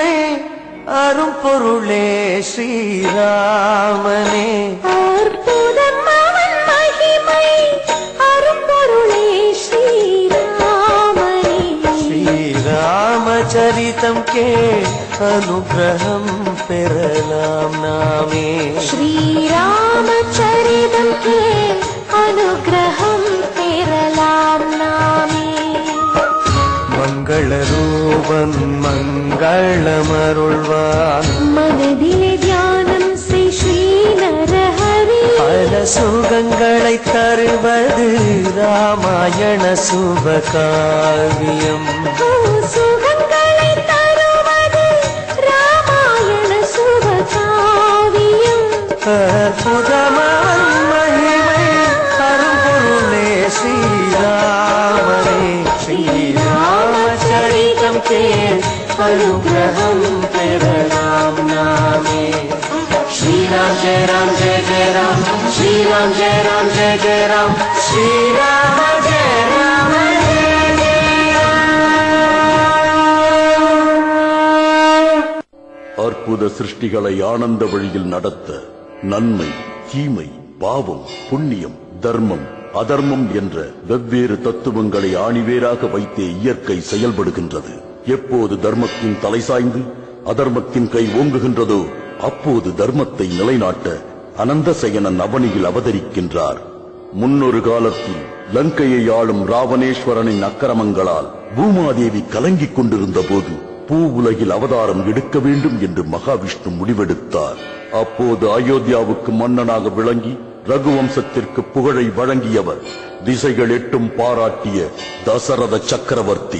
அரும்பொருளே ஸ்ரீராமனே அற்புதம் அவன் மகிமை அரும்பொருளே ஸ்ரீராமனே ஸ்ரீராமச்சரிதம் கே அனுகிரகம் பெறலாம் நாமே ஸ்ரீராமச்சரிதம் கே அனுகிரகம் பெறலாம் நாமே மங்களரூபன் மங்களமருள்வான் மனதிலே தியானம் செய் ஸ்ரீ நரஹரி பல சுகங்களை தருவது ராமாயண சுபகாவியம் ஓ, சுகங்களை தருவது ராமாயண சுபகாவியம் அற்புதமான் மகிமை அரும்பொருளே ஸ்ரீராமனே ஸ்ரீராமச்சரிதம் கேள் அனுகிரகம் பெறலாம் நாமே ஸ்ரீராம் ஜெய ராம் ஜெய ஜெய ராம் ஸ்ரீராம் ஜெய ராம் ஜெய ஜெய ராம் ஸ்ரீராம ஜெய ராம ஜெய ஜெய ராம் அற்புத சிருஷ்டிகளை ஆனந்த வழியில் நடத்த நன்மை தீமை பாவம் புண்ணியம் தர்மம் அதர்மம் என்ற வெவ்வேறு தத்துவங்களை ஆணிவேராக வைத்தே இயற்கை செயல்படுகின்றது எப்போது தர்மத்தின் தலை சாய்ந்து அதர்மத்தின் கை ஓங்குகின்றதோ அப்போது தர்மத்தை நிலைநாட்ட அனந்தசயனன் அவனியில் அவதரிக்கின்றார் முன்னொரு காலத்தில் லங்கையை ஆளும் ராவணேஸ்வரனின் அக்கிரமங்களால் பூமாதேவி கலங்கிக் கொண்டிருந்த போது பூ உலகில் அவதாரம் எடுக்க வேண்டும் என்று மகாவிஷ்ணு முடிவெடுத்தார் அப்போது அயோத்தியாவுக்கு மன்னனாக விளங்கி ரகுவம்சத்திற்கு புகழை வழங்கியவர் திசைகள் எட்டும் பாராட்டிய தசரத சக்கரவர்த்தி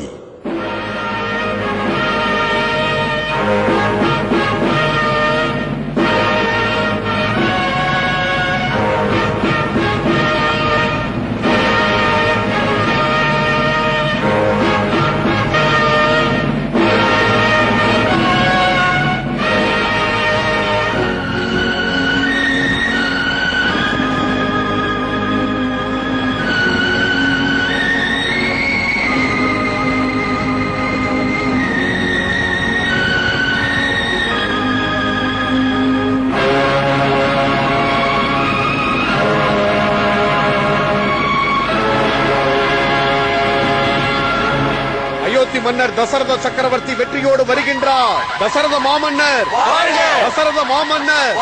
அயோத்தி மன்னர் தசரத சக்கரவர்த்தி வெற்றியோடு வருகின்றார் தசரத மாமன்னர் தசரத மாமன்னர்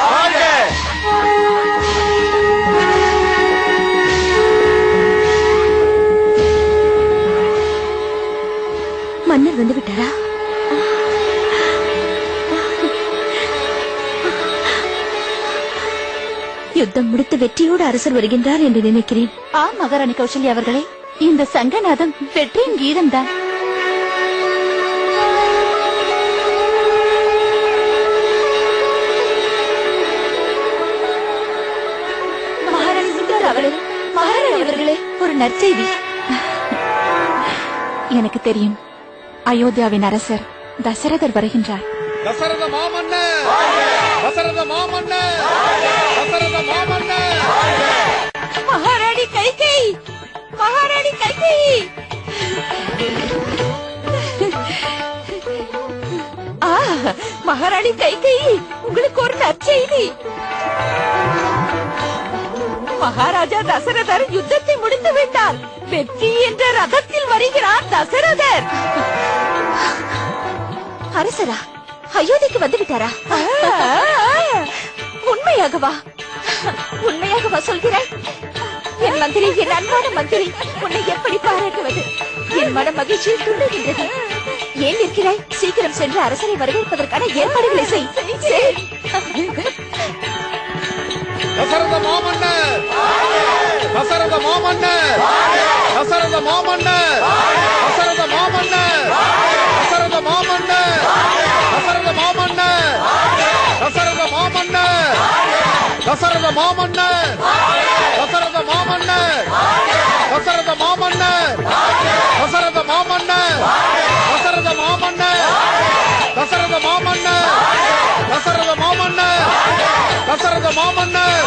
மன்னர் வந்து விட்டாரா யுத்தம் முடித்து வெற்றியோடு அரசர் வருகின்றார் என்று நினைக்கிறேன் ஆ மகாராணி கௌசல்யா அவர்களே இந்த சங்கநாதம் வெற்றியின் கீதம்தான் மகாராணி சுந்தர் அவர்களே மகாராணி அவர்களே ஒரு நற்செய்தி எனக்கு தெரியும் அயோத்தியாவின் அரசர் தசரதர் வருகின்றார் தசரத மாமன்னர் தசரத மாமன்னர் தசரத மாமன்னர் மகாராணி கைகை மகாராணி கைகை ஆ மகாராணி கைகை உங்களுக்கு ஒரு நற்செய்தி மகாராஜா தசரதர் யுத்தத்தை முடித்து விட்டார் வெற்றி என்ற ரதத்தில் வருகிறார் தசரதர் அரசரா அயோத்திக்கு வந்து விட்டாரா உண்மையாகவா உண்மையாகவா சொல்கிறாய் என் மந்திரி என் அன்பான மந்திரி உன்னை எப்படி பாராட்டுவது என் மன மகிழ்ச்சியில் துள்ளுகின்றது ஏன் இருக்கிறாய் சீக்கிரம் சென்று அரசரை வரவேற்பதற்கான ஏற்பாடுகளை செய் செய். தசரத மாமன்னர் தசரத மாமன்னர் தசரத மாமன்னர் தசரத மாமன்னர் தசரத மாமன்னர் தசரத மாமன்னர் தசரத மாமன்னர் தசரத மாமன்னர் தசரத மாமன்னர் தசரத மாமன்னர் தசரத மாமன்னர் தசரத மாமன்னர் தசரத மாமன்னர் தசரத மாமன்னர் தசரத மாமன்னர்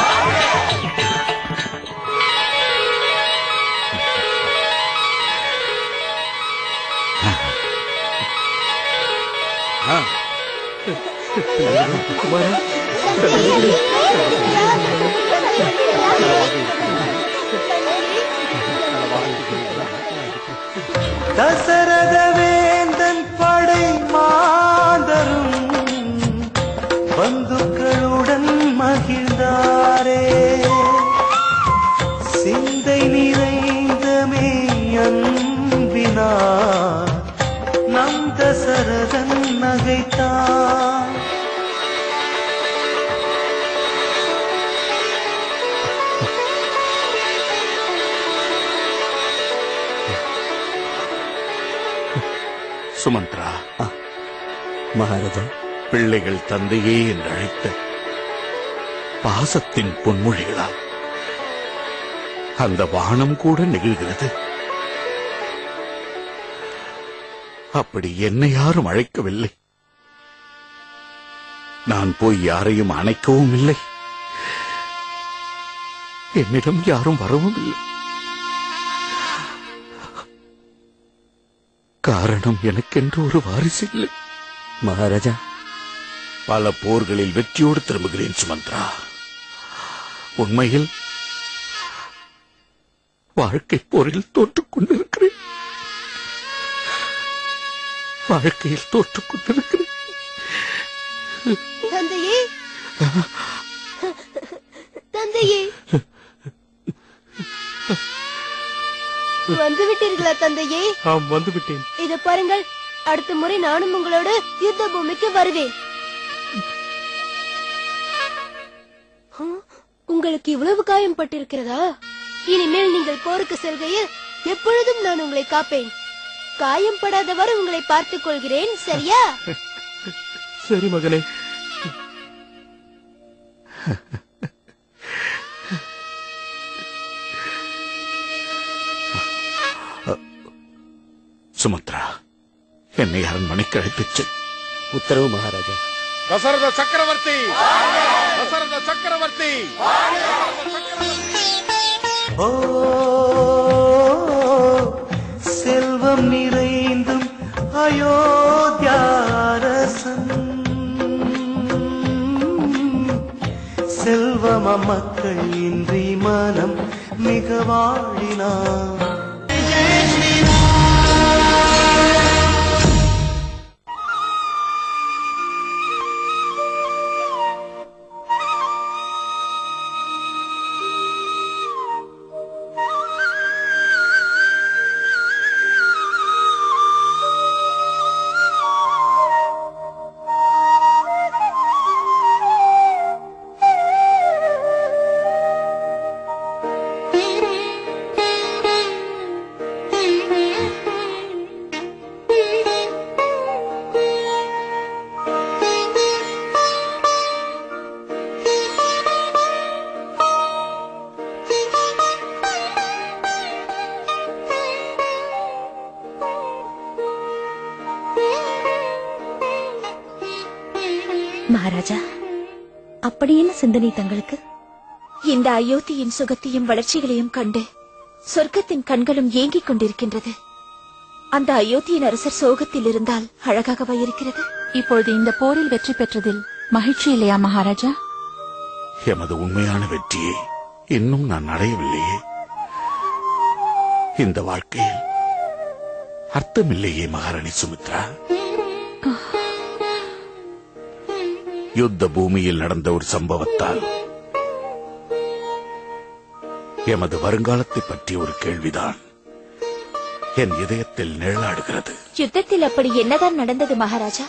தசரத வேந்தன் படை மாதரும் பந்துக்களுடன் மகிழ்ந்தாரே சிந்தை நிறைந்தமே அன்பினார் நம் தசரதன் நகைத்தான் சுமந்த்ரா மகாராஜா பிள்ளைகள் தந்தையே என்று அழைத்த பாசத்தின் பொன்மொழிகளால் அந்த வானம் கூட நெகிழ்கிறது அப்படி என்னை யாரும் அழைக்கவில்லை நான் போய் யாரையும் அணைக்கவும் இல்லை என்னிடம் யாரும் வரவும் இல்லை காரணம் எனக்கென்று ஒரு வாரிசு இல்லை மகாராஜா பல போர்களில் வெற்றியோடு திரும்புகிறேன் சுமந்த்ரா உண்மையில் வாழ்க்கை போரில் தோற்றுக் கொண்டிருக்கிறேன் வாழ்க்கையில் தோற்றுக் கொண்டிருக்கிறேன் தந்தையே தந்தையே வந்து விட்டீர்களா தந்தையே ஆம் வந்து விட்டேன் இத பாருங்கள் அடுத்த முறை நானும் உங்களோட யுத்த பூமிக்கு வருவேன் ஹம், உங்களுக்கு இவ்வளவு காயம் பட்டிருக்கிறதா இனிமேல் நீங்கள் போருக்கு செல்கையில் எப்பொழுதும் நான் உங்களை காப்பேன் காயம் படாதவாறு உங்களை பார்த்துக் கொள்கிறேன் சரியா சரி மகனே சுமத்ரா என்னை அரண்மனைக்கு அழைத்துச் செல் உத்தரவு மகாராஜா தசரத சக்கரவர்த்தி தசரத சக்கரவர்த்தி ஓ செல்வம் நிறைந்தும் அயோத்தியாரசன் செல்வம மக்கள் இன்றி மனம் மிக வாழினான் மகாராஜா அப்படி என்ன சிந்தனை தங்களுக்கு இந்த அயோத்தியின் சுகத்தையும் வளர்ச்சிகளையும் கண்டு சொர்க்கத்தின் கண்களும் ஏங்கிக் கொண்டிருக்கின்றது அந்த அயோத்தியின் அரசர் சோகத்தில் இருந்தால் அழகாகவா இருக்கிறது இப்பொழுது இந்த போரில் வெற்றி பெற்றதில் மகிழ்ச்சி இல்லையா மகாராஜா எமது உண்மையான வெற்றியை இன்னும் நான் அடையவில்லையே இந்த வாழ்க்கையில் அர்த்தமில்லையே மகாராணி சுமித்ரா யுத்த பூமியில் நடந்த ஒரு சம்பவத்தால் எமது வருங்காலத்தை பற்றிய ஒரு கேள்விதான் என் இதயத்தில் நிழலாடுகிறது யுத்தத்தில் அப்படி என்னதான் நடந்தது மகாராஜா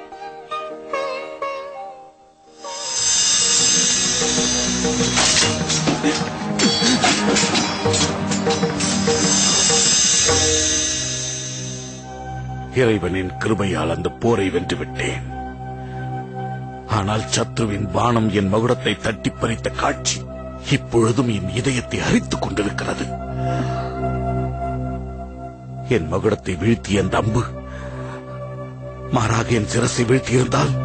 இறைவனின் கிருபையால் அந்த போரை வென்று விட்டேன் ஆனால் சத்ருவின் பானம் என் மகுடத்தை தட்டி பறித்த காட்சி இப்பொழுதும் என் இதயத்தை அரித்துக் கொண்டிருக்கிறது என் மகுடத்தை வீழ்த்திய அந்த அம்பு மாறாக என் சிரசை வீழ்த்தியிருந்தால்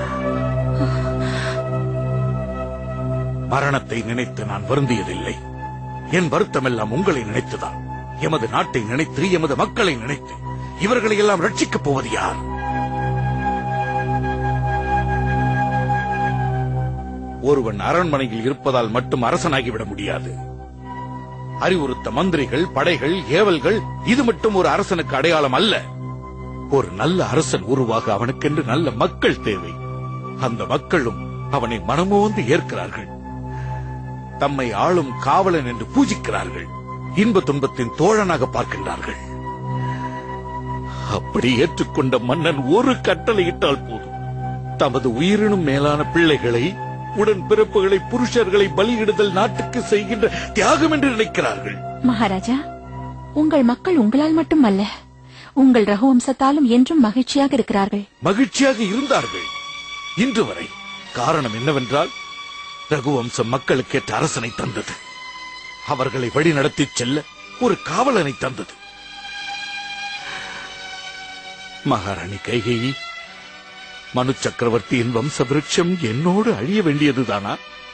மரணத்தை நினைத்து நான் வருந்தியதில்லை என் வருத்தமெல்லாம் உங்களை நினைத்துதான் எமது நாட்டை நினைத்து எமது மக்களை நினைத்து இவர்களை எல்லாம் ரட்சிக்கப் போவது யார் ஒருவன் அரண்மனையில் இருப்பதால் மட்டும் அரசனாகிவிட முடியாது அறிவுறுத்த மந்திரிகள் படைகள் ஏவல்கள் இது மட்டும் ஒரு அரசனுக்கு அடையாளம் அல்ல ஒரு நல்ல அரசன் உருவாக அவனுக்கென்று நல்ல மக்கள் தேவை அந்த மக்களும் அவனை மனமோந்து ஏற்கிறார்கள் தம்மை ஆளும் காவலன் என்று பூஜிக்கிறார்கள் இன்ப துன்பத்தின் தோழனாக பார்க்கின்றார்கள் அப்படி ஏற்றுக்கொண்ட மன்னன் ஒரு கட்டளையிட்டால் போதும் தமது உயிரினும் மேலான பிள்ளைகளை உடன் பிறப்புகளை புருஷர்களை பலியிடுதல் நாட்டுக்கு செய்கின்ற தியாகம் என்று நினைக்கிறார்கள் மகாராஜா உங்கள் மக்கள் உங்களால் மட்டுமல்ல உங்கள் ரகுவம்சத்தாலும் என்றும் மகிழ்ச்சியாக இருக்கிறார்கள் மகிழ்ச்சியாக இருந்தார்கள் இன்று வரை காரணம் என்னவென்றால் ரகுவம்சம் மக்களுக்கேற்ற அரசனை தந்தது அவர்களை வழிநடத்திச் செல்ல ஒரு காவலனை தந்தது மகாராணி கைகேயி மனு சக்கரவர்த்தியின் வம்ச விருட்சம் என்னோடு அழிய வேண்டியதுதானா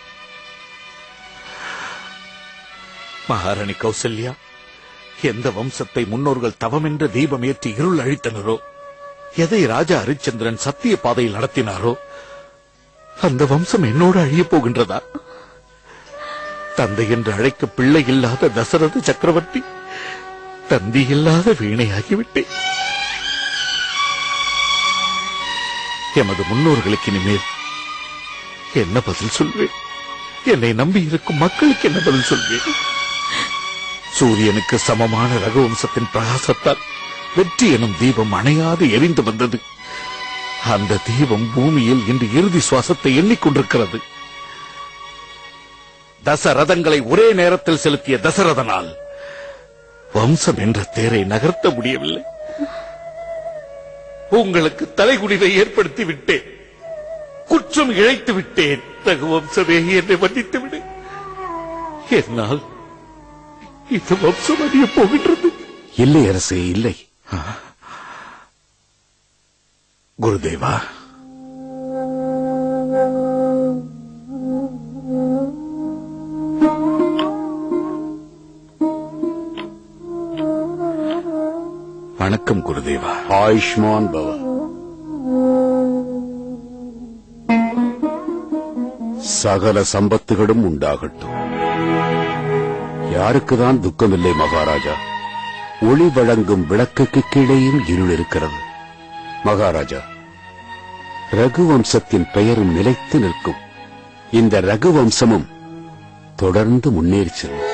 மகாராணி கௌசல்யா எந்த வம்சத்தை முன்னோர்கள் தவமென்ற தீபம் ஏற்றி இருள் அழித்தனரோ எதை ராஜா ஹரிச்சந்திரன் சத்திய பாதையில் நடத்தினாரோ அந்த வம்சம் என்னோடு அழியப் போகின்றதா தந்தை என்று அழைக்க பிள்ளை இல்லாத தசரத சக்கரவர்த்தி தந்தி இல்லாத வீணையாகிவிட்டேன் எமது முன்னோர்களுக்கு இனிமேல் என்ன பதில் சொல்வேன் என்னை நம்பி இருக்கும் மக்களுக்கு என்ன பதில் சொல்வேன் சூரியனுக்கு சமமான ரகுவம்சத்தின் பிரகாசத்தால் வெற்றி எனும் தீபம் அணையாது எரிந்து வந்தது அந்த தீபம் பூமியில் இன்று இறுதி சுவாசத்தை எண்ணிக்கொண்டிருக்கிறது தசரதங்களை ஒரே நேரத்தில் செலுத்திய தசரதனால் வம்சம் என்ற தேரை நகர்த்த முடியவில்லை உங்களுக்கு தலைகுனிவை ஏற்படுத்தி விட்டேன் குற்றம் இழைத்து விட்டேன் ரகுவம்சமே என்னை மன்னித்து விடு என்னால் இந்த வம்சம் அறிய போகின்றது இல்லை அரசே இல்லை குருதேவா வணக்கம் குருதேவா ஆயுஷ்மான் பவ சகல சம்பத்துகளும் உண்டாகட்டும் யாருக்குதான் துக்கமில்லை மகாராஜா ஒளி வழங்கும் விளக்குக்கு கீழேயும் இருள் இருக்கிறது மகாராஜா ரகுவம்சத்தின் பெயரும் நிலைத்து நிற்கும் இந்த ரகுவம்சமும் தொடர்ந்து முன்னேறி செல்லும்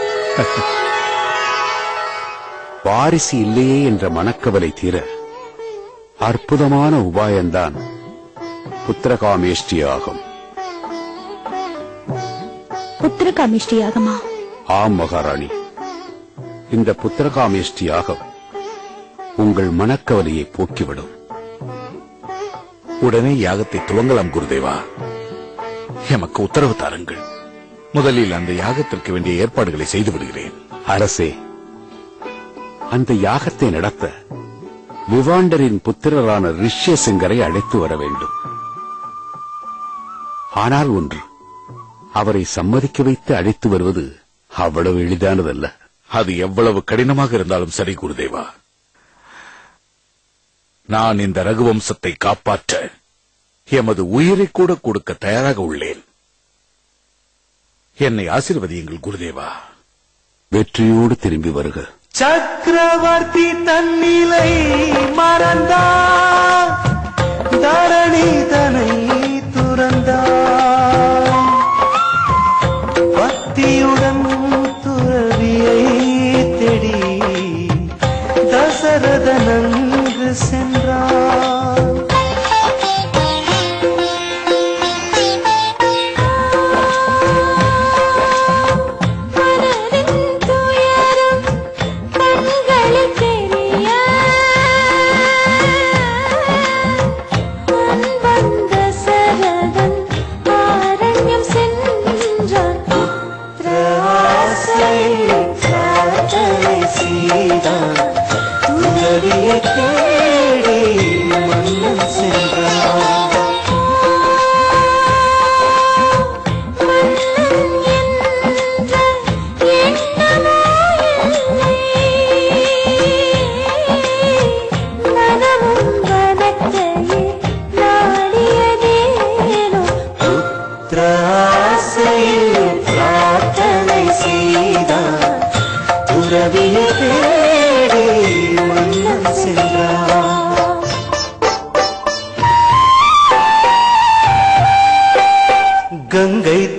வாரிசு இல்லையே என்ற மனக்கவலை தீர அற்புதமான உபாயம்தான் புத்திரகாமேஷ்டி ஆகும் புத்திரகாமிஷ்டி யாகமா ஆம் மகாராணி இந்த புத்திரகாமேஷ்டி யாகம் உங்கள் மனக்கவலையை போக்கிவிடும் உடனே யாகத்தை துவங்கலாம் குருதேவா எமக்கு உத்தரவு தாருங்கள் முதலில் அந்த யாகத்திற்கு வேண்டிய ஏற்பாடுகளை செய்து விடுகிறேன் அரசே அந்த யாகத்தை நடத்த விவாண்டரின் புத்திரரான ரிஷ்யசிங்கரை அழைத்து வர வேண்டும் ஆனால் ஒன்று அவரை சம்மதிக்க வைத்து அழைத்து வருவது அவ்வளவு எளிதானதல்ல அது எவ்வளவு கடினமாக இருந்தாலும் சரி குருதேவா நான் இந்த ரகுவம்சத்தை காப்பாற்ற எமது உயிரை கூட கொடுக்க தயாராக உள்ளேன் என்னை ஆசீர்வதியுங்கள் குருதேவா வெற்றியோடு திரும்பி வருக சக்கரவர்த்தி தன்னிலை மறந்தார் தரணி தனை துறந்தார் பக்தியுடன் துறவியை தேடி தசரதன் அங்கு சென்றார் கண்களில் தெரிய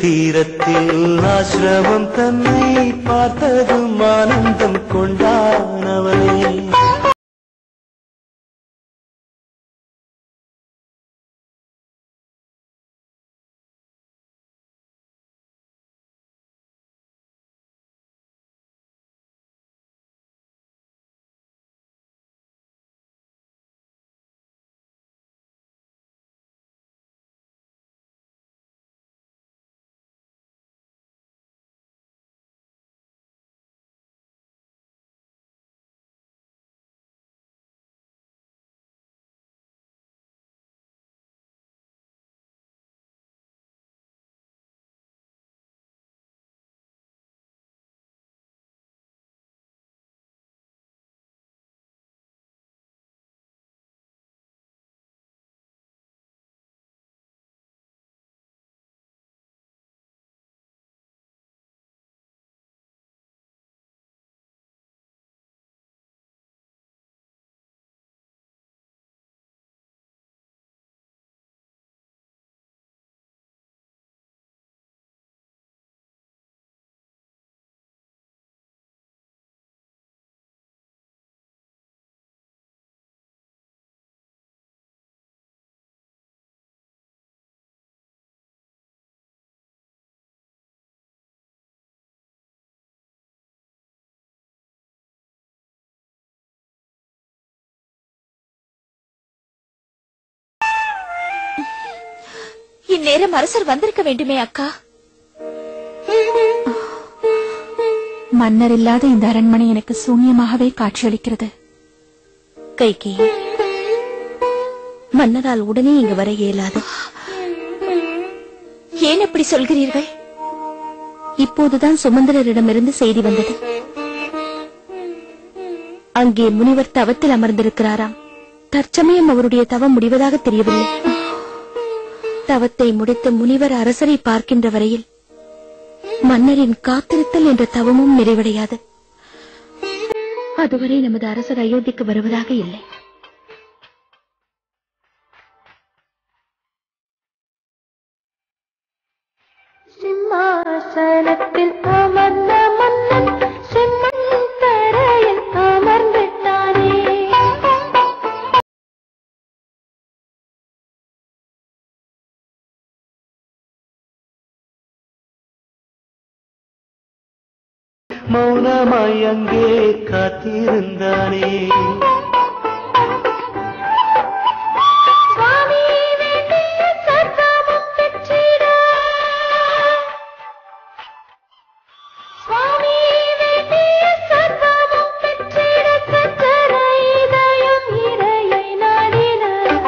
தீரத்தில் ஆசிரமம் தன்னை பார்த்ததும் ஆனந்தம் கொண்டானவனே இந்நேரம் அரசர் வந்திருக்க வேண்டுமே அக்கா மன்னர் இல்லாத இந்த அரண்மனை எனக்கு சூன்யமாகவே காட்சியளிக்கிறது கைகி மன்னரால் உடனே இங்கு வர இயலாது ஏன் அப்படி சொல்கிறீர்கள் இப்போதுதான் சுமந்திரரிடமிருந்து செய்தி வந்தது அங்கே முனிவர் தவத்தில் அமர்ந்திருக்கிறாராம் தற்சமயம் அவருடைய தவம் முடிவதாக தெரியவில்லை தவத்தை முடித்த முனிவர் அரசரை பார்க்கின்ற வரையில் மன்னரின் காத்திருத்தல் என்ற தவமும் நிறைவடையாது அதுவரை நமது அரசர் அயோத்திக்கு வருவதாக இல்லை சிம்மாசனத்தில் அமர்ந்த மன்னன் செம்மண் தரையில் அமர்ந்துட்டானே மௌனமாய் அங்கே காத்திருந்தானே சுவாமி வேண்டிய சர்வமும் பெற்றிட சுவாமி வேண்டிய சர்வமும் பெற்றிட சக்கர இதயம் இறையை நாடின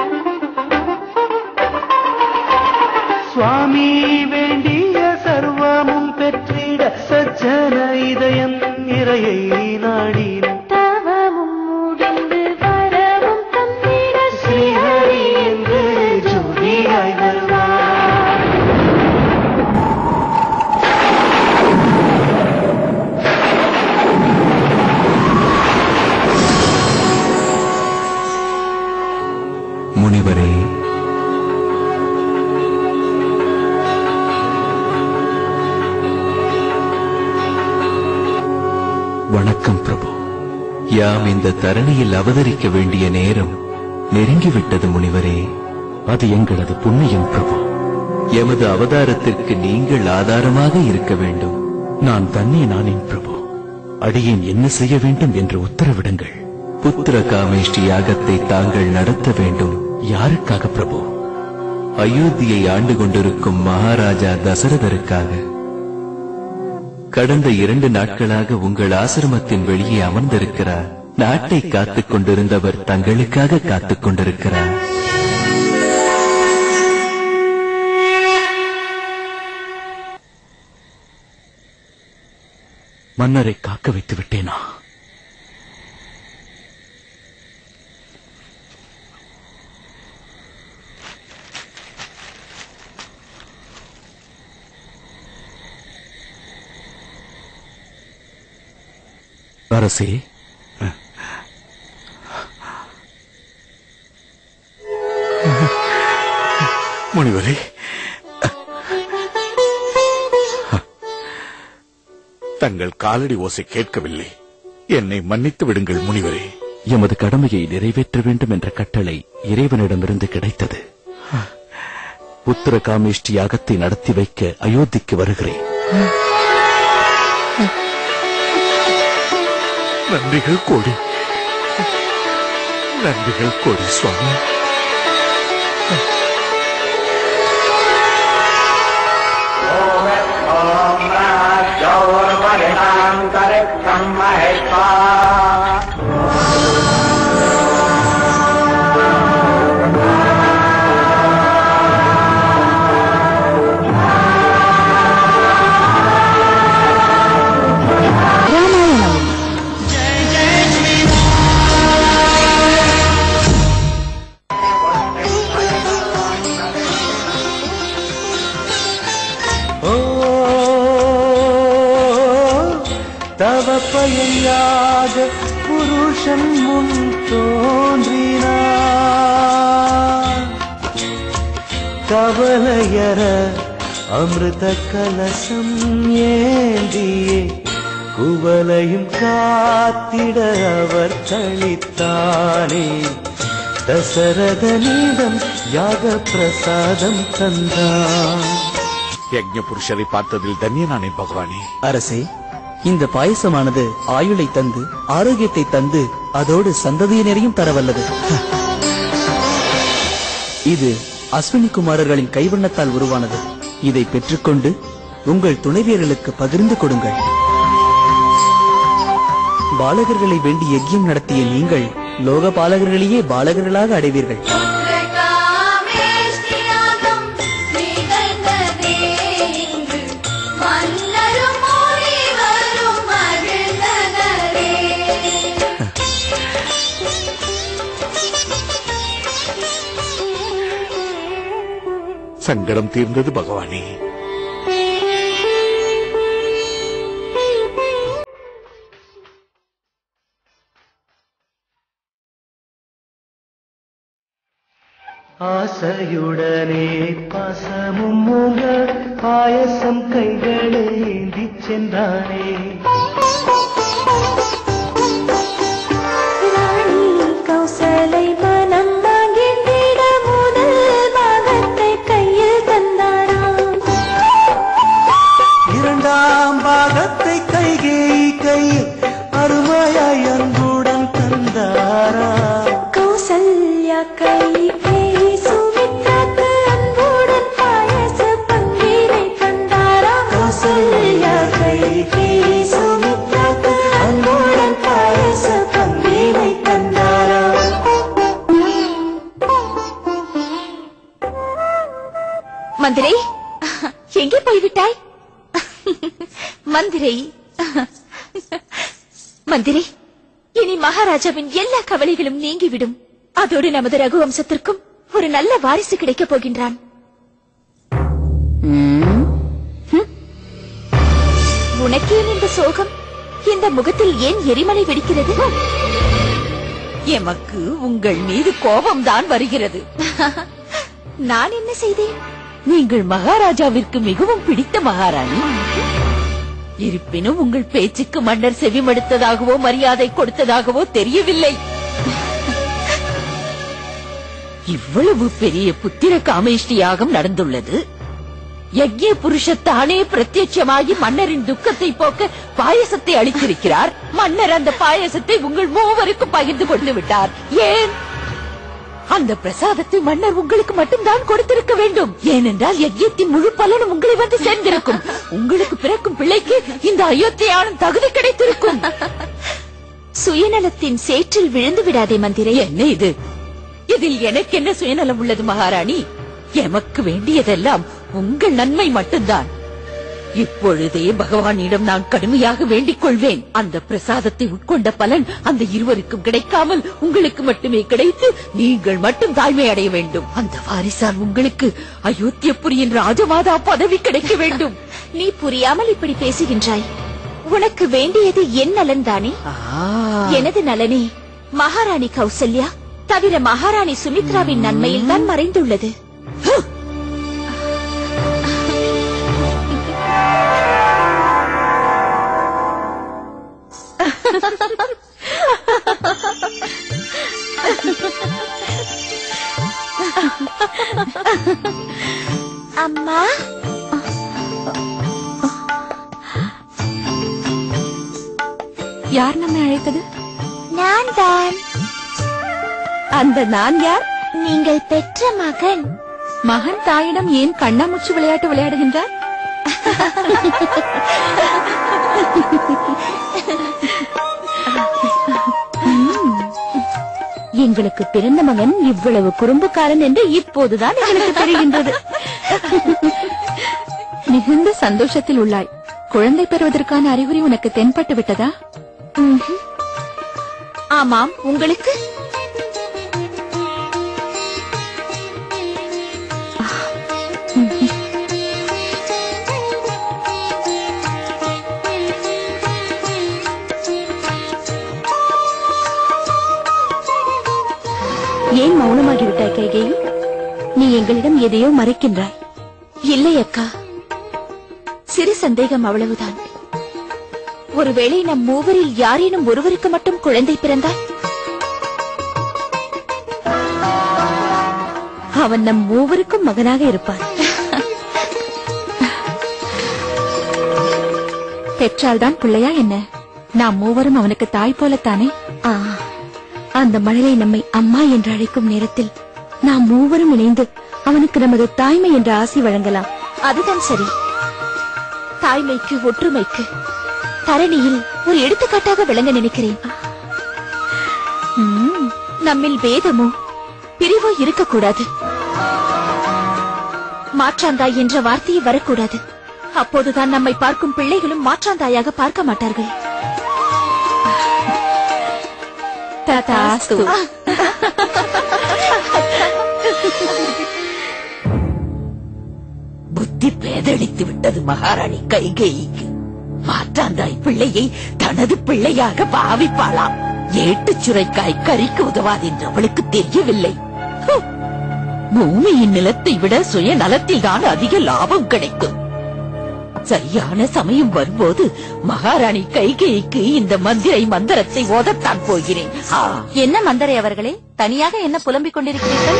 சுவாமி வேண்டிய சர்வமும் பெற்றிட சஜ்ஜன இதயம் இறையை நாடின தவமும் முடிந்து வரவும் தந்திட ஸ்ரீஹரி என்று ஜோதியாய் வருவார் முனிவரே வணக்கம் பிரபு யாம் இந்த தரணியில் அவதரிக்க வேண்டிய நேரம் நெருங்கிவிட்டது முனிவரே அது எங்களது புண்ணியம் பிரபு எமது அவதாரத்திற்கு நீங்கள் ஆதாரமாக இருக்க வேண்டும் நான் தன்னே நானேன் பிரபு அடியேன் என்ன செய்ய வேண்டும் என்று உத்தரவிடுங்கள் புத்திர காமேஷ்டி யாகத்தை தாங்கள் நடத்த வேண்டும் யாருக்காக பிரபு அயோத்தியை ஆண்டு கொண்டிருக்கும் மகாராஜா தசரதருக்காக கடந்த இரண்டு நாட்களாக உங்கள் ஆசிரமத்தின் வெளியே அமர்ந்திருக்கிறார் நாட்டை காத்துக் கொண்டிருந்தவர் தங்களுக்காக காத்துக் கொண்டிருக்கிறார் மன்னரை காக்க வைத்து விட்டேனா அரசே முனிவரே தங்கள் காலடி ஓசை கேட்கவில்லை என்னை மன்னித்து விடுங்கள் முனிவரே எமது கடமையை நிறைவேற்ற வேண்டும் என்ற கட்டளை இறைவனிடமிருந்து கிடைத்தது புத்திர காமேஷ்டி யாகத்தை நடத்தி வைக்க அயோத்திக்கு வருகிறேன் நன்றிகள் கோடி நன்றிகள் கோடி சுவாமி ராமாயணம் ஓ தவ பயனாக புருஷன் முன் தோன்றினார் கவலையற அமிர்த கலசம் ஏந்தியே குவலையும் காத்திட அவர் தளித்தானே தசரதனிடம் யாக பிரசாதம் தந்தான் யஜ்ஞ புருஷரை பார்த்ததில் தன்யனானே பகவானே அரசே இந்த பாயசமானது ஆயுளை தந்து ஆரோக்கியத்தை தந்து அதோடு சந்ததியினரையும் தரவல்லது இது அஸ்வினி குமாரர்களின் கைவண்ணத்தால் உருவானது இதை பெற்றுக்கொண்டு உங்கள் துணைவியர்களுக்கு பகிர்ந்து கொடுங்கள் பாலகர்களை வேண்டி யஜ்யம் நடத்திய நீங்கள் லோக பாலகர்களையே பாலகர்களாக அடைவீர்கள் சங்கடம் தீர்ந்தது பகவானே ஆசையுடனே பாசமும் மூங்க பாயசம் கைகளை ஏந்தி சென்றானே கௌசலை மனம் மகிழ்ந்திட முதல் பாகத்தை கையில் தந்தாராம் இரண்டாம் பாகத்தை கைகே கையில் அருமையாய் அன்புடன் தந்தாரா கௌசல்யா கை சுமித்ராக்கு அன்புடன் பாயச பங்கீரை தந்தாராம் கௌசல்யா கை சுமித்ராக்கு அன்புடன் பாயச பங்கீரை தந்தாராம் மந்திரி எங்கே போய்விட்டாய் மந்திரி மந்திரி இனி மகாராஜாவின் எல்லா கவலைகளும் நீங்கிவிடும் அதோடு நமது ரகுவம்சத்திற்கும் ஒரு நல்ல வாரிசு கிடைக்கப் போகின்றான் ஹம்? உனக்கேன் இந்த சோகம் இந்த முகத்தில் ஏன் எரிமலை வெடிக்கிறது எமக்கு உங்கள் மீது கோபம்தான் வருகிறது நான் என்ன செய்தேன் நீங்கள் மகாராஜாவிற்கு மிகவும் பிடித்த மகாராணி இருப்பினும் உங்கள் பேச்சுக்கு மன்னர் செவிமடுத்ததாகவோ மரியாதை கொடுத்ததாகவோ தெரியவில்லை இவ்வளவு பெரிய புத்திர காமேஷ்டி யாகம் நடந்துள்ளது யக்ஞ புருஷத்தானே பிரத்யட்சமாகி மன்னரின் துக்கத்தை போக்க பாயசத்தை அளித்திருக்கிறார் மன்னர் அந்த பாயசத்தை உங்கள் மூவருக்கும் பகிர்ந்து கொடுத்து விட்டார் ஏன் அந்த பிரசாதத்தை மன்னர் உங்களுக்கு மட்டும்தான் கொடுத்திருக்க வேண்டும் ஏனென்றால் யஜ்யத்தின் முழு பலனும் உங்களை வந்து சேர்ந்திருக்கும் உங்களுக்கு பிறக்கும் பிள்ளைக்கு இந்த அயோத்தியானும் தகுதி கிடைத்திருக்கும் சுயநலத்தின் சேற்றில் விழுந்து விடாதே மந்திரி என்ன இது இதில் எனக்கு என்ன சுயநலம் உள்ளது மகாராணி எமக்கு வேண்டியதெல்லாம் உங்கள் நன்மை மட்டும்தான் இப்பொழுதே பகவானிடம் நான் கடுமையாக வேண்டிக் கொள்வேன் அந்த பிரசாதத்தை உட்கொண்ட பலன் அந்த இருவருக்கும் கிடைக்காமல் உங்களுக்கு மட்டுமே கிடைத்து நீங்கள் மட்டும் தாய்மை அடைய வேண்டும் அந்த வாரிசால் உங்களுக்கு அயோத்தியபுரியின் ராஜமாதா பதவி கிடைக்க வேண்டும் நீ புரியாமல் இப்படி பேசுகின்றாய் உனக்கு வேண்டியது என் நலன் தானே எனது நலனே மகாராணி கௌசல்யா தவிர மகாராணி சுமித்ராவின் நன்மையில் தான் மறைந்துள்ளது அம்மா யார் நம்மை அழைத்தது நான் தான் அந்த நான் யார் நீங்கள் பெற்ற மகன் மகன் தாயிடம் ஏன் கண்ணாமூச்சி விளையாட்டு விளையாடுகின்றார் ம். எங்களுக்கு பிறந்த மகன் இவ்வளவு குறும்புக்காரன் என்று இப்போதுதான் எங்களுக்கு தெரிகின்றது மிகுந்த சந்தோஷத்தில் உள்ளாய் குழந்தை பெறுவதற்கான அறிகுறி உனக்கு தென்பட்டு விட்டதா ஆமாம் உங்களுக்கு ஏன் மௌனமாகிவிட்டாய் கைகேயி நீ எங்களிடம் எதையோ மறைக்கின்றாய் இல்லை அக்கா சிறு சந்தேகம் அவ்வளவுதான் ஒருவேளை நம் மூவரில் யாரேனும் ஒருவருக்கு மட்டும் குழந்தை பிறந்தால் அவன் நம் மூவருக்கும் மகனாக இருப்பான் பெற்றால்தான் பிள்ளையா என்ன நாம் மூவரும் அவனுக்கு தாய் போலத்தானே ஆ அந்த மழலை நம்மை அம்மா என்று அழைக்கும் நேரத்தில் நாம் மூவரும் இணைந்து அவனுக்கு நமது தாய்மை என்ற ஆசி வழங்கலாம் அதுதான் சரி தாய்மைக்கு ஒற்றுமைக்கு தரணியில் ஒரு எடுத்துக்காட்டாக விளங்க நினைக்கிறேன் ம், நம்மில் வேதமோ பிரிவோ இருக்கக்கூடாது மாற்றாந்தாய் என்ற வார்த்தையே வரக்கூடாது அப்போதுதான் நம்மை பார்க்கும் பிள்ளைகளும் மாற்றாந்தாயாக பார்க்க மாட்டார்கள் ததாஸ்து. புத்தி பேதளித்து விட்டது மகாராணி கைகேயிக்கு மாற்றாந்தாய் பிள்ளையை தனது பிள்ளையாக பாவிப்பாளாம் ஏட்டுச் சுரைக்காய் கறிக்கு உதவாது என்று அவளுக்கு தெரியவில்லை ஹம். பூமியின் நிலத்தை விட சுய நலத்தில் தான் அதிக லாபம் கிடைக்கும் சரியான சமயம் வரும்போது மகாராணி கைகேயிக்கு இந்த மந்திரை மந்திரத்தை ஓதத்தான் போகிறேன் ஆ என்ன மந்தரை அவர்களே தனியாக என்ன புலம்பிக் கொண்டிருக்கிறீர்கள்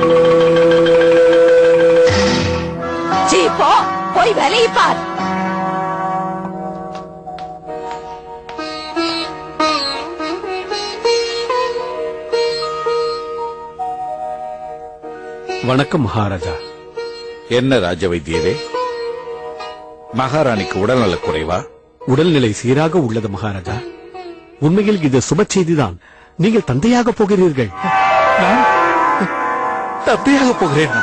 சீ, போ போய் வேலையை பார் வணக்கம் மகாராஜா என்ன ராஜ வைத்தியரே மகாராணிக்கு உடல்நலக் குறைவா உடல்நிலை சீராக உள்ளது மகாராஜா உண்மையில் இது சுப செய்திதான் நீங்கள் தந்தையாக போகிறீர்கள் தத்தையாக போகிறேன்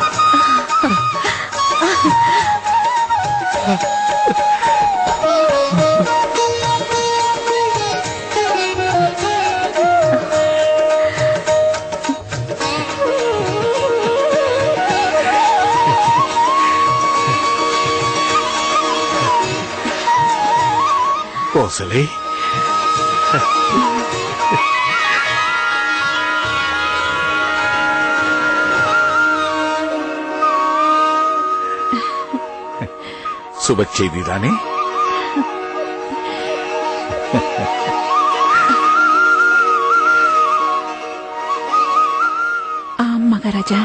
கோசலை சுப செய்திதானே ஆம் மகாராஜா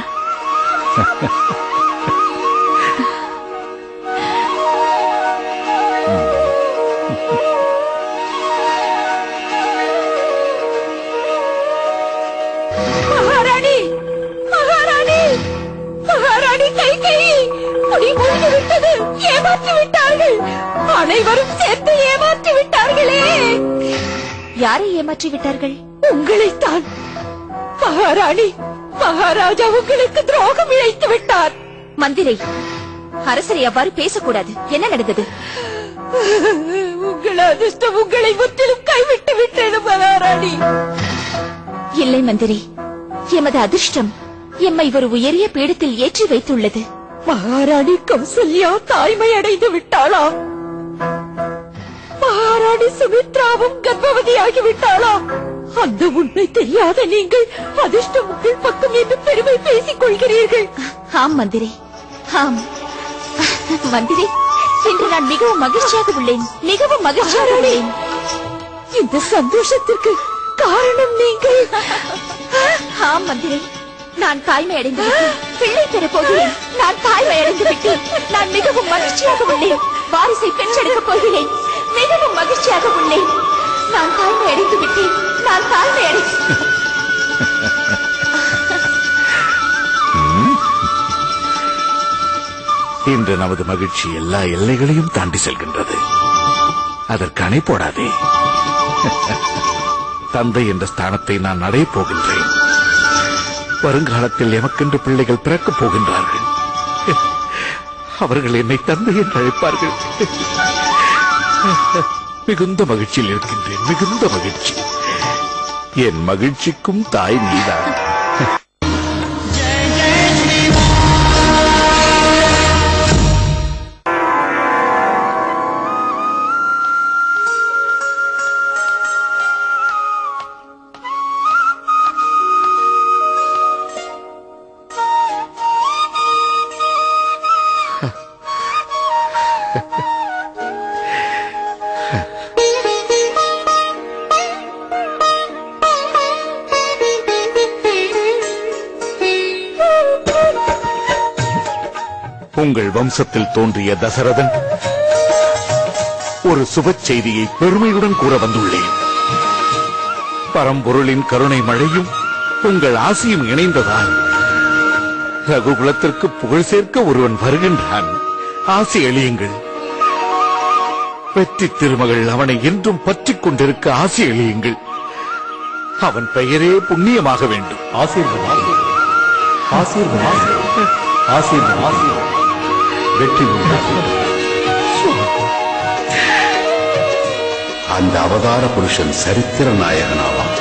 மகாராணி மகாராணி மகாராணி கைகேயி முடி மூழ்கி விட்டது ஏமாற்றி விட்டார்கள் அனைவரும் சேர்ந்து ஏமாற்றி விட்டார்களே யாரை ஏமாற்றி விட்டார்கள் உங்களைத்தான் மகாராணி மகாராஜா உங்களுக்கு துரோகம் இழைத்து விட்டார் மந்திரை அரசரை அவ்வாறு பேசக்கூடாது என்ன நடந்தது உங்கள் அதிர்ஷ்டம் உங்களை முற்றிலும் கைவிட்டு விட்டது மகாராணி இல்லை மந்திரி எமது அதிர்ஷ்டம் எம்மை ஒரு உயரிய பீடத்தில் ஏற்றி வைத்துள்ளது மகாராணி கௌசல்யா தாய்மை அடைந்து விட்டாளா மகாராணி சுமித்ராவும் கர்ப்பவதியாகி விட்டாளா அந்த உண்மை தெரியாத நீங்கள் அதிர்ஷ்டம் உங்கள் பக்கம் என்று பெருமை பேசிக் கொள்கிறீர்கள் ஆம் மந்திரி ஆம் மந்திரி இன்று நான் மிகவும் மகிழ்ச்சியாக உள்ளேன் மிகவும் மகிழ்ச்சியாக உள்ளேன் இந்த சந்தோஷத்திற்கு காரணம் நீங்கள் ஆம் மந்திரி நான் தாய்மை அடைந்து விட்டேன் பிள்ளை பெறப் போகிறேன் நான் தாய்மை அடைந்து விட்டேன் நான் மிகவும் மகிழ்ச்சியாக உள்ளேன் வாரிசை பெற்றெடுக்கப் போகிறேன் மிகவும் மகிழ்ச்சியாக உள்ளேன் நான் தாய்மை அடைந்து விட்டேன் நான் தாய்மை அடை இன்று நமது மகிழ்ச்சி எல்லா எல்லைகளையும் தாண்டி செல்கின்றது அதற்கு அணை போடாதே தந்தை என்ற ஸ்தானத்தை நான் அடையப் போகின்றேன் வருங்காலத்தில் எமக்கென்று பிள்ளைகள் பிறக்கப் போகின்றார்கள் அவர்கள் என்னை தந்தை என்று அழைப்பார்கள் மிகுந்த மகிழ்ச்சியில் இருக்கின்றேன் மிகுந்த மகிழ்ச்சி என் மகிழ்ச்சிக்கும் தாய் நீதான் உங்கள் வம்சத்தில் தோன்றிய தசரதன் ஒரு சுபச் செய்தியை பெருமையுடன் கூற வந்துள்ளேன் பரம்பொருளின் கருணை மழையும் உங்கள் ஆசியும் இணைந்ததால் ரகுகுலத்திற்கு புகழ் சேர்க்க ஒருவன் வருகின்றான் ஆசி எளியுங்கள் வெற்றி திருமகள் அவனை என்றும் பற்றிக் கொண்டிருக்க ஆசி எளியுங்கள் அவன் பெயரே புண்ணியமாக வேண்டும் ஆசீர்வாதம் ஆசீர்வாதம் ஆசீர்வாதம் வெற்றி உண்டாகும் அந்த அவதார புருஷன் சரித்திர நாயகனாவான்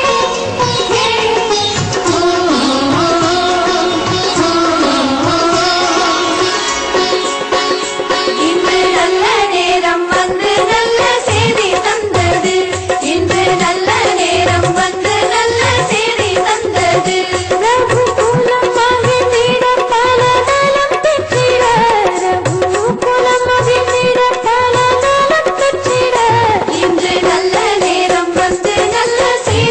இன்று நல்ல நேரம் வந்து நல்ல செய்தி தந்தது இன்று நல்ல நேரம் வந்து நல்ல செய்தி தந்தது ரகுகுலம் மகிழ்ந்திட பல நலம் பெற்றிட ரகுகுலம் மகிழ்ந்திட பல நலம் பெற்றிட இன்று நல்ல நேரம் வந்து நல்ல செய்தி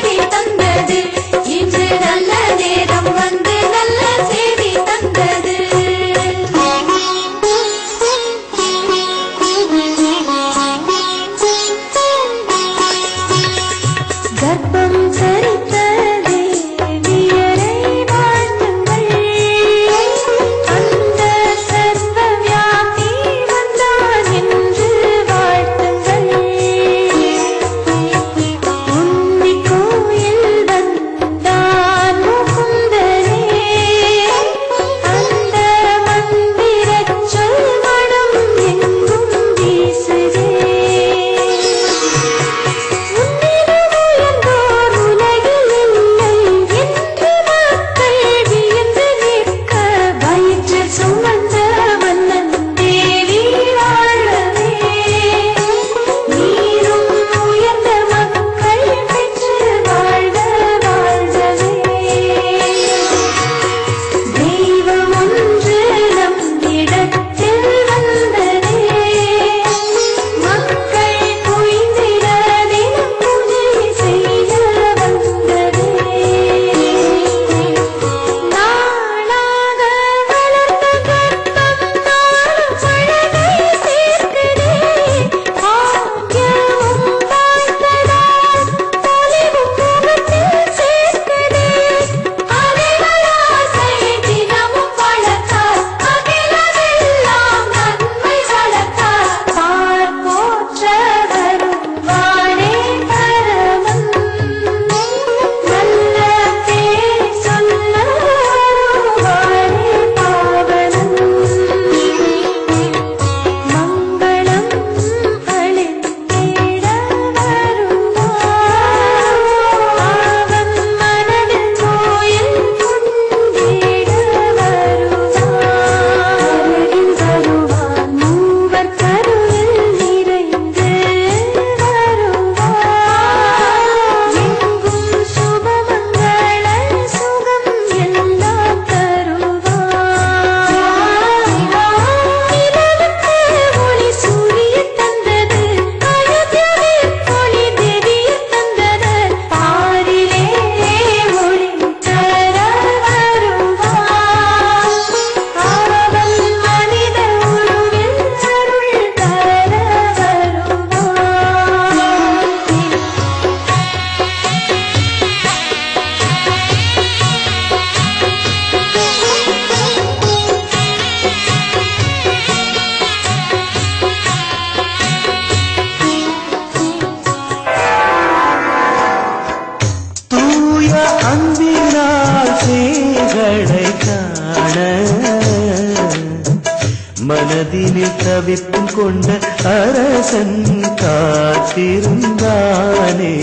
மனதினில் தவிப்பும் கொண்ட அரசன் காத்திருந்தானே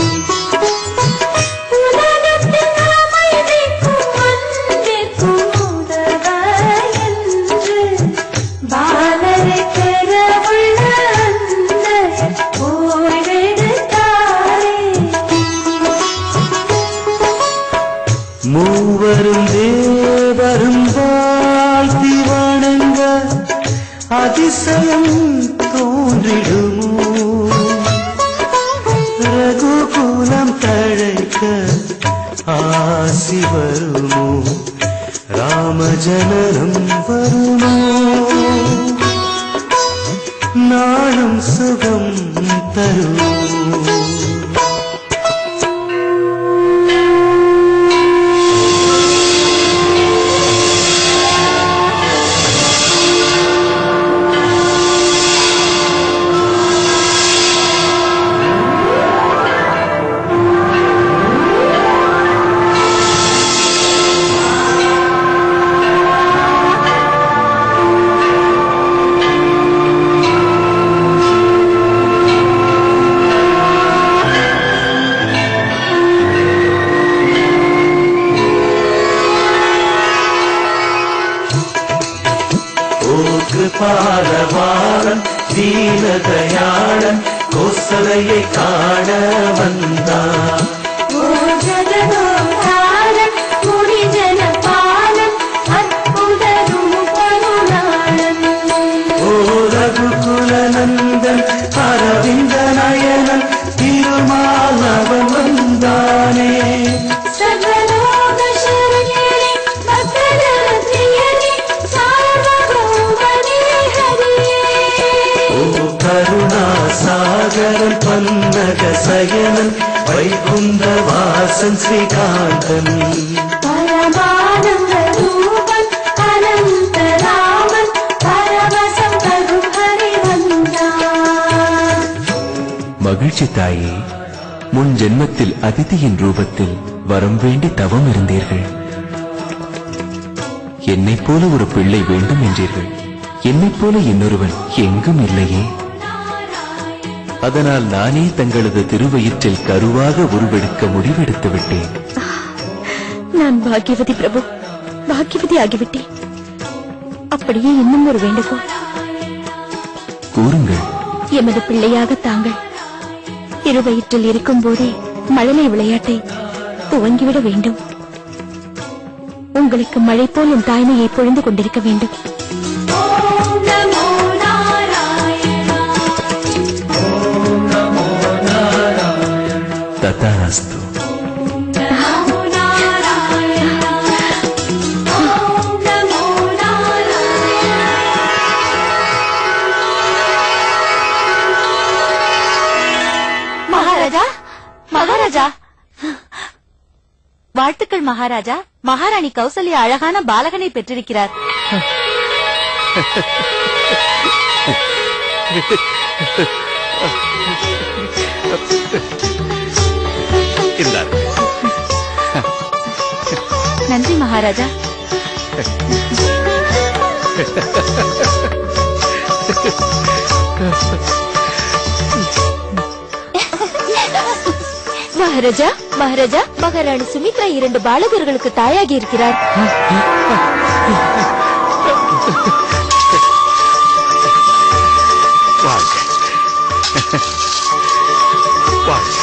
மூவரும் தேவரும் வாழ்த்தி வணங்க அதிசயம் தோன்றிடுமோ ரகுகுலம் தழைக்க ஆசி வருமோ ராமஜனனம் வருமோ நாளும் சுகம் தருமோ ஓ கிருபாலவாளன் தீனதயாளன் கோசலையை காண வந்தான் ஓ ரகுகுலநந்தன் அரவிந்த நயனன் திருமாலவன் வந்தானே ஓ கருணாசாகரன் பன்னக சயனன் வைகுந்த வாசன் ஸ்ரீகாந்தன் மகிழ்ச்சி தாயே முன் ஜென்மத்தில் அதிதியின் ரூபத்தில் வரம் வேண்டி தவம் இருந்தீர்கள் என்னைப் போல ஒரு பிள்ளை வேண்டும் என்றீர்கள் என்னைப் போல இன்னொருவன் எங்கும் இல்லையே அதனால் நானே தங்களது திருவயிற்றில் கருவாக உருவெடுக்க முடிவெடுத்து விட்டேன் நான் பாக்கியவதி பிரபு பாக்கியவதி ஆகிவிட்டேன் அப்படியே இன்னும் ஒரு வேண்டுகோள் கூறுங்கள் எமது பிள்ளையாக தாங்கள் இருவயிற்றில் இருக்கும் போதே மழலை விளையாட்டை துவங்கிவிட வேண்டும் உங்களுக்கு மழை போல் என் தாய்மையை பொழிந்து கொண்டிருக்க வேண்டும் தத்தாஸ்து மகாராஜா மகாராஜா வாழ்த்துக்கள் மகாராஜா மகாராணி கௌசல்யா அழகான பாலகனை பெற்றிருக்கிறார் இந்தாரு நன்றி மகாராஜா மகாராஜா மகாராஜா மகாராணி சுமித்ரா இரண்டு பாலகர்களுக்கு தாயாகி இருக்கிறார் வாழ்க வாழ்க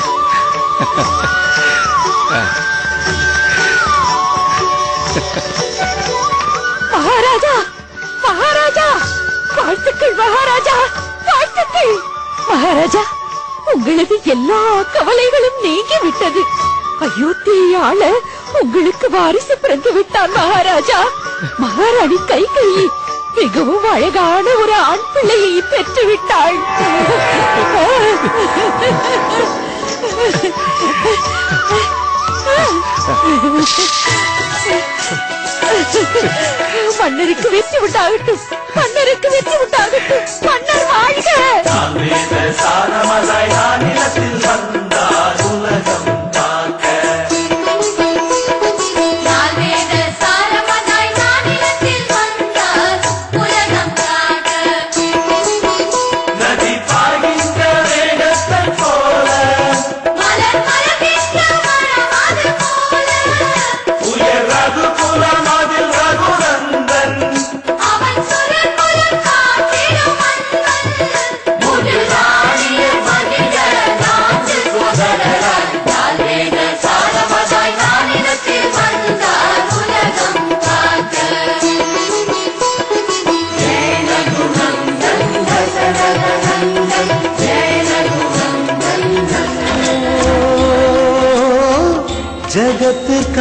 மகாராஜா மகாராஜா வாழ்த்துக்கள் மகாராஜா வாழ்த்துக்கள் மகாராஜா உங்களது எல்லா கவலைகளும் நீங்கி விட்டது அயோத்தியை ஆள உங்களுக்கு வாரிசு பிறந்து விட்டான் மகாராஜா மகாராணி கை கை மிகவும் அழகான ஒரு ஆண் பிள்ளையை பெற்று விட்டாள் மன்னருக்கு வெற்றி உண்டாகட்டும் மன்னருக்கு வெற்றி உண்டாகட்டும் மன்னர் வாழ்க நால்வேத சாரமதாய் நானிலத்தில் வந்தார் உலக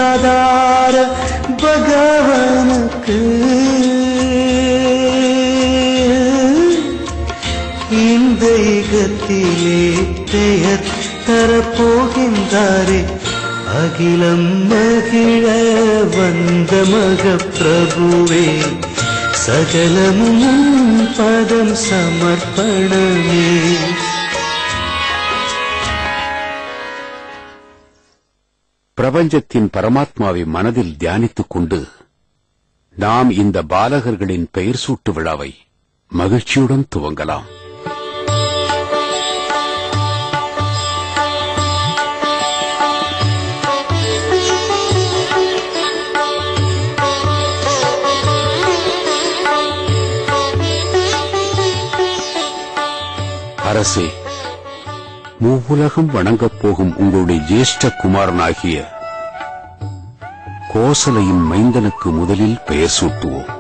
ஆதார பகவானுக்கு இந்த யுகத்திலே பெயர் தரப்போகின்றாரே அகிலம் மகிழ வந்த மக பிரபுவே சகலமும் உன் பதம் சமர்ப்பணமே பிரபஞ்சத்தின் பரமாத்மாவை மனதில் தியானித்துக் கொண்டு நாம் இந்த பாலகர்களின் பெயர் சூட்டு விழாவை மகிழ்ச்சியுடன் துவங்கலாம் அரசே மூவுலகம் வணங்கப் போகும் உங்களுடைய ஜேஷ்ட குமாரனாகிய கோசலையின் மைந்தனுக்கு முதலில் பெயர் சூட்டுவோம்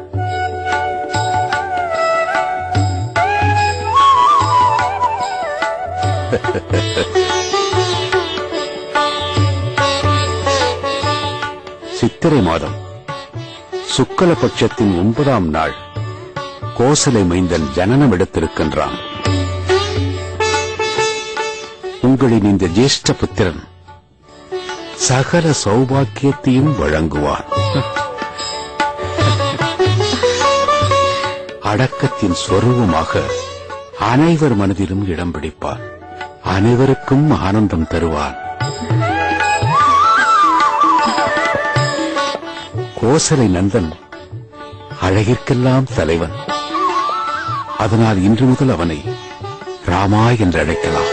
சித்திரை மாதம் சுக்கல பட்சத்தின் ஒன்பதாம் நாள் கோசலை மைந்தன் ஜனனம் எடுத்திருக்கின்றான் உங்களின் இந்த ஜேஷ்ட புத்திரன் சகல சௌபாக்கியத்தையும் வழங்குவான் அடக்கத்தின் ஸ்வரூபமாக அனைவர் மனதிலும் இடம் பிடிப்பான் அனைவருக்கும் ஆனந்தம் தருவான் கோசலை நந்தன் அழகிற்கெல்லாம் தலைவன் அதனால் இன்று முதல் அவனை ராமா என்று அழைக்கலாம்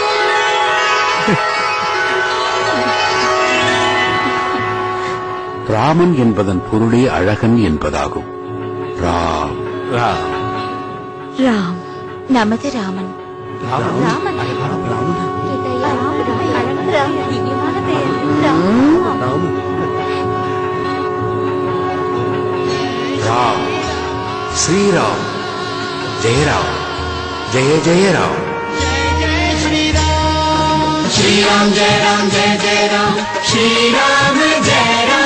ராமன் என்பதன் பொருளே அழகன் என்பதாகும் ராம் ராம் ராம் நமது ராமன் ராமன் திவ்யமான பெயர் ராம். ராம் ஸ்ரீராம் ஜெயராம் ஜெய ஜெயராம் श्री राम जय राम जय जय राम श्री राम जय राम